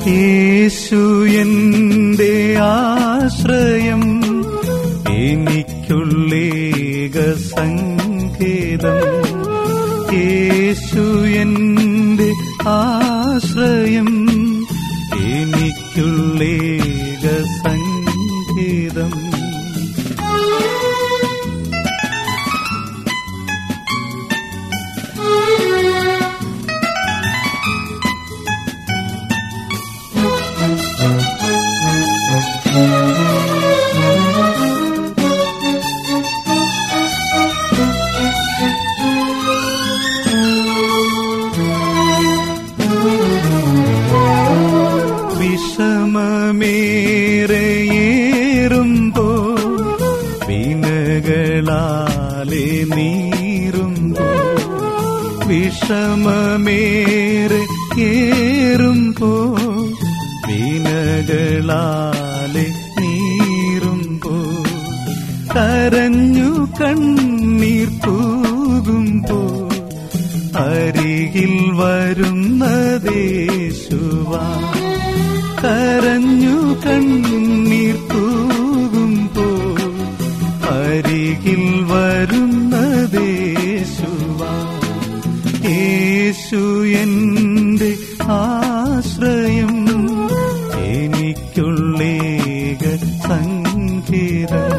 യേശു എന്റെ ആശ്രയം എനിക്കുള്ളേക സങ്കേതം യേശു എന്റെ ആശ്രയം എനിക്കുള്ളേക സങ്കേതം വിഷമമേറെയേറുമ്പോ വിനകളാലെ നീറുമ്പോ വിഷമമേറെ ഏറുമ്പോ വിനകളാലെ നീറുമ്പോ കരഞ്ഞു കണ്ണീർ തൂകുമ്പോ അരികിൽ വരുന്നതേശുവാ കരഞ്ഞു കണ്ണീർ തൂകുമ്പോ അരികിൽ വരുന്നതേശുവാ യേശു എന്റെ ആശ്രയം എനിക്കുള്ളേക സംഗീതം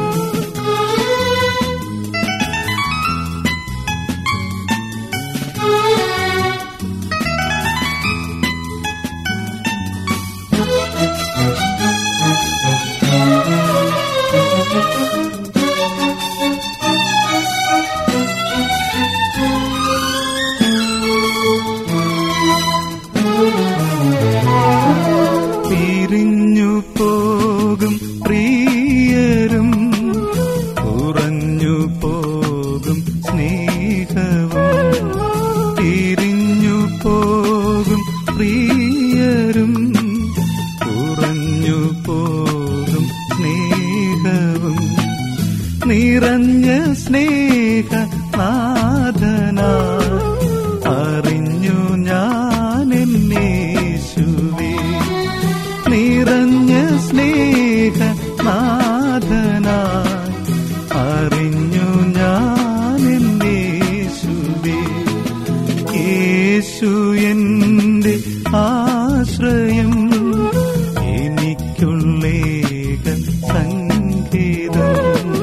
പിരിഞ്ഞു പോകും പ്രിയരും കുറഞ്ഞു പോകും സ്നേഹവും പിരിഞ്ഞു പോകും പ്രിയരും കുറഞ്ഞു പോകും സ്നേഹവും നിറഞ്ഞ സ്നേഹ നാഥന അറിഞ്ഞു ഞാൻ എന്നേശുവേ നിറഞ്ഞ സ്നേഹ നാഥനായി അറിഞ്ഞു ഞാൻ എന്നേശുവേ യേശു എന്റെ ആശ്രയം എനിക്കുള്ളേക സംഗീതം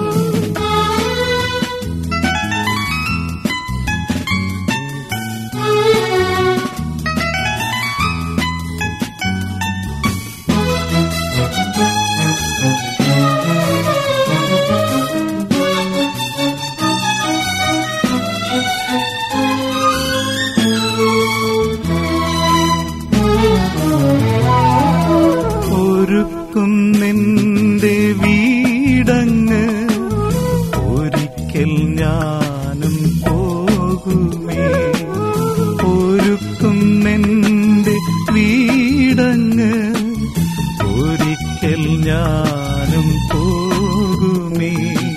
ഒരുക്കും നിന്റെ വീടങ്ങ് ഒരിക്കൽ ഞാനും പോകുമേ ഒരുക്കും നിന്റെ വീടങ്ങ് ഒരിക്കൽ ഞാനും പോകുമേ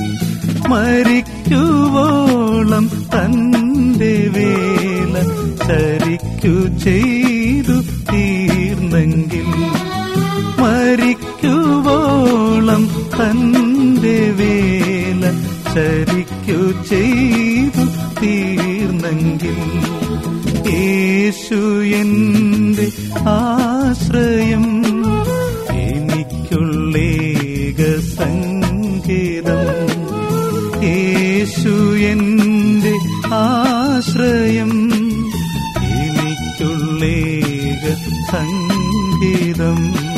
മരിക്കുവോളം തന്റെ വേല ചരിക്കു ചെയ്തു തീർന്നെങ്കിൽ മരിക്കുവോളം തന്റെ വേല ചരിക്കു ചെയ്തു തീർന്നെങ്കിൽ യേശു എന്റെ ആശ്രയം എനിക്കുള്ളേക സംഗീതം യേശു എന്റെ ആശ്രയം എനിക്കുള്ളേക സംഗീതം